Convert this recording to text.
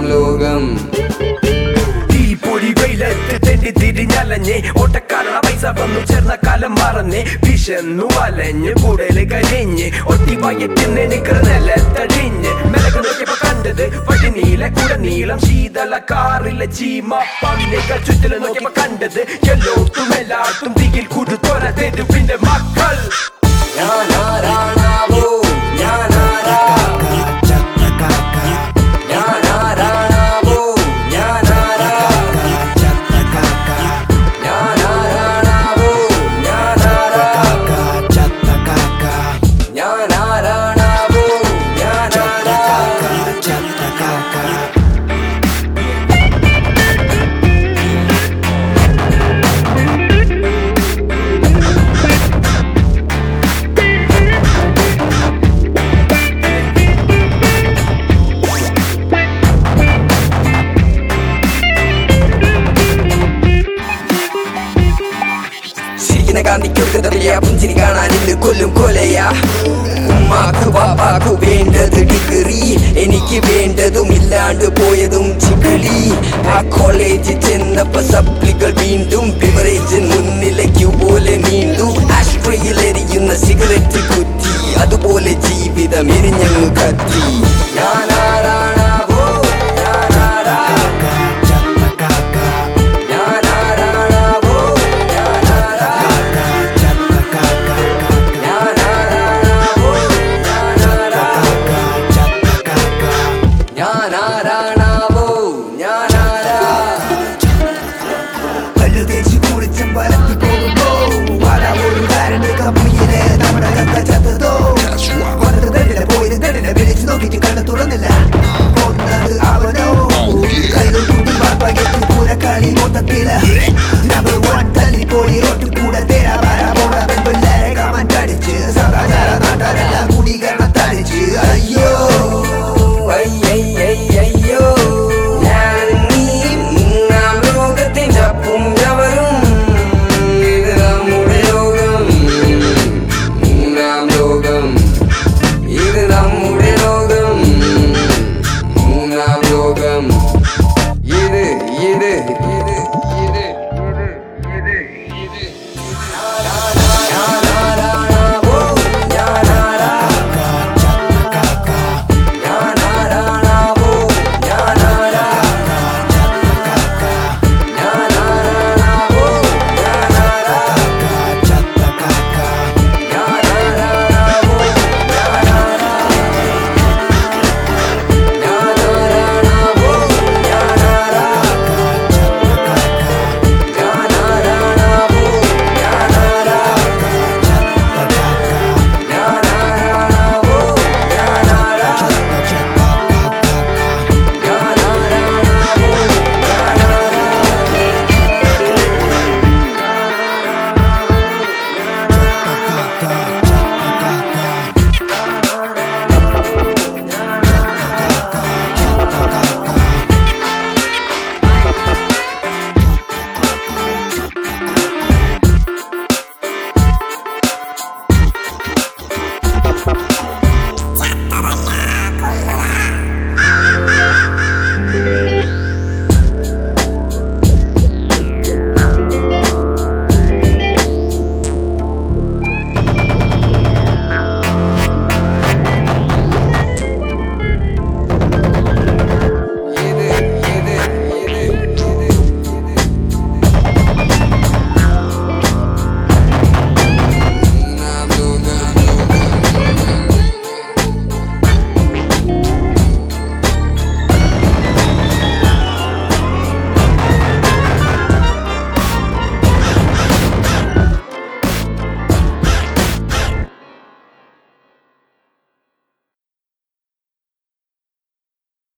ലോകം തീപ്പൊരി വെയിലത്ത് തെണ്ടി തിരിഞ്ഞലഞ്ഞ് ഓട്ടക്കാരണ പൈസ വന്നു ചേർന്ന കാലം മറന്ന് വിശന്നു വലഞ്ഞ് കൂടല് കഴിഞ്ഞ് ഒട്ടി വയറ്റിന്ന് നിക്കറ നിലത്തടിഞ്ഞ് മെലക്ക് നോക്കിയപ്പോ കണ്ടത് വഴി നീല കൂടെ നീളം ശീതള കാറിലെ ചീമ പന്നികൾ ചുറ്റില് നോക്കിയപ്പോ കണ്ടത് എല്ലോട്ടും എല്ലാത്തും ദികിൽ കുടുത്തോല തെരുവിന്റെ മക്കൾ ഞാനാരാണാവോ ഞാനാരാ ഞാനാരാണാവോ ഞാനാരാ ഞാനാരാണാവോ ഞാനാരാ ഞാനാരാണാവോ ഞാനാരാ ചിരിക്കുന്ന കാന്തിക്കൊടുക്കതറിയ പുഞ്ചിരി കാണാൻ ഇന്ന് കൊല്ലും കൊലയാ ഉമ്മാക്ക് പാപ്പാക്ക് വേണ്ടത് ഡിഗ്രി എനിക്ക് വേണ്ടതും ഇല്ലാണ്ട് പോയതും ചികളി ആ കോളേജിൽ ചെന്നപ്പോ സപ്ലികൾ വീണ്ടും ബിവറേജ് മുന്നിലേക്ക് പോലെ നീണ്ടു ആഷ്ട്രയിൽ എരിയുന്ന സിഗരറ്റ് കുറ്റി അതുപോലെ ജീവിതം എരിഞ്ഞങ്ങ് കത്തി ഞാനാരാണാവോ ഞാനാരാ ഞാനാരാണാവോ ഞാനാരാ ഞാനാരാണാവോ ഞാനാരാ ഞാനാരാണാവോ ഞാനാരാ പല്ലു തേച്ച് കുളിച്ചും പരത്തി പോകുമ്പോ വല ഒരു കാരന് കമ്പിയിലെ നമ്മുടെ കത്ത ചത്തതോ വന്നത് തണ്ടില പോയത് തണ്ടില വിളിച്ചു നോക്കിയിട്ട് കണ്ണു തുറന്നില്ല പോകുന്നത് അവനോ കയ്യിൽ കുട്ടി വാപ്പകെത്തി പൂരക്കളി മൊത്തത്തില നമ്പർ വൺ തല്ലിപ്പോയി റോട്ടിൽ കൂടെ തേരാ വരാ പോണ പെൺപിള്ളേരെ കമന്റ് അടിച്ച് സദാചാര നാട്ടാരെല്ലാം കുടീകരണം തളിച്ച് അയ്യോ അയ്യയ്യയ്യോ ഞാൻ നീ നാം ലോകത്തിന്റെ പുഞ്ചവരും ഇത് നമ്മുടെ ലോകം മൂന്നാം ലോകം ഇത് നമ്മുടെ ലോകം മൂന്നാം ലോകം